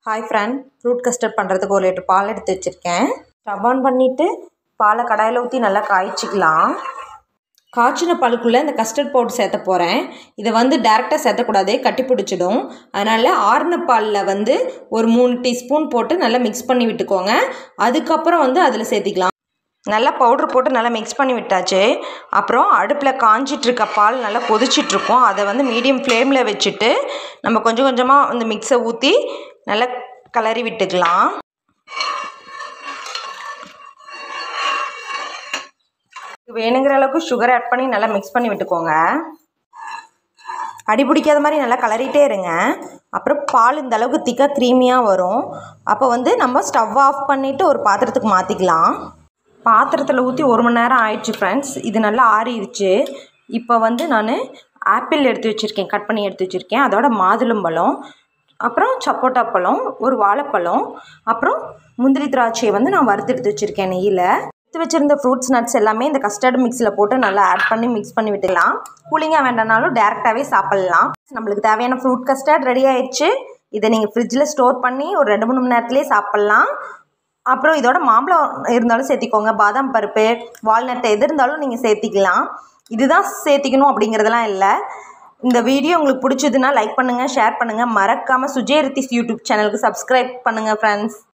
hi friend fruit custard பண்ணுறதுக்கு ஒரு litre பால் எடுத்து வச்சுருக்கேன் ஸ்டவ் ஆன் பண்ணிவிட்டு பாலை கடாயில் ஊற்றி நல்லா காய்ச்சிக்கலாம் காய்ச்சின பாலுக்குள்ளே இந்த கஸ்டர்ட் பவுடர் சேர்த்த போகிறேன் இதை வந்து டேரெக்டாக சேர்த்தக்கூடாது கட்டி பிடிச்சிடும் அதனால் ஆறுன பாலில் வந்து ஒரு மூணு டீஸ்பூன் போட்டு நல்லா மிக்ஸ் பண்ணி விட்டுக்கோங்க அதுக்கப்புறம் வந்து அதில் சேர்த்திக்கலாம் நல்லா பவுட்ரு போட்டு நல்லா மிக்ஸ் பண்ணி விட்டாச்சு அப்புறம் அடுப்பில் காஞ்சிட்ருக்க பால் நல்லா கொதிச்சிட்ருக்கோம் அதை வந்து மீடியம் ஃப்ளேமில் வச்சுட்டு நம்ம கொஞ்சம் கொஞ்சமாக இந்த மிக்ஸை ஊற்றி நல்லா கிளறி விட்டுக்கலாம் வேணுங்கிற அளவுக்கு சுகர் ஆட் பண்ணி நல்லா மிக்ஸ் பண்ணி விட்டுக்கோங்க அடி பிடிக்காத மாதிரி நல்லா கலரிட்டே இருங்க அப்புறம் பால் இந்த அளவுக்கு திக்காக க்ரீமியாக வரும் அப்போ வந்து நம்ம ஸ்டவ் ஆஃப் பண்ணிவிட்டு ஒரு பாத்திரத்துக்கு மாற்றிக்கலாம் பாத்திரத்தில் ஊற்றி ஒரு மணி நேரம் ஆயிடுச்சு ஃப்ரெண்ட்ஸ் இது நல்லா ஆறிடுச்சு இப்போ வந்து நான் ஆப்பிள் எடுத்து வச்சுருக்கேன் கட் பண்ணி எடுத்து வச்சுருக்கேன் அதோட மாதுளம்பழம் அப்புறம் சப்போட்டா பழம் ஒரு வாழைப்பழம் அப்புறம் முந்திரி திராட்சையை வந்து நான் வறுத்து எடுத்து வச்சுருக்கேன் நெய்யில் எடுத்து வச்சுருந்த ஃப்ரூட்ஸ் நட்ஸ் எல்லாமே இந்த கஸ்டர்ட் மிக்ஸில் போட்டு நல்லா ஆட் பண்ணி மிக்ஸ் பண்ணி விட்டுக்கலாம் கூலிங்காக வேண்டானாலும் டேரெக்டாகவே சாப்பிட்லாம் நம்மளுக்கு தேவையான ஃப்ரூட் கஸ்டர்ட் ரெடி ஆயிடுச்சு இதை நீங்கள் ஃப்ரிட்ஜில் ஸ்டோர் பண்ணி ஒரு ரெண்டு மூணு மணி நேரத்துலேயே சாப்பிட்லாம் அப்புறம் இதோட மாம்பழம் இருந்தாலும் சேர்த்திக்கோங்க பாதாம் பருப்பு வால்நட் எது இருந்தாலும் நீங்கள் சேர்த்திக்கலாம் இதுதான் சேர்த்திக்கணும் அப்படிங்கிறதெல்லாம் இல்லை இந்த வீடியோ உங்களுக்கு பிடிச்சதுன்னா லைக் பண்ணுங்கள் ஷேர் பண்ணுங்கள் மறக்காமல் சுஜய் ரித்திஸ் யூடியூப் சேனலுக்கு சப்ஸ்கிரைப் பண்ணுங்கள் ஃப்ரெண்ட்ஸ்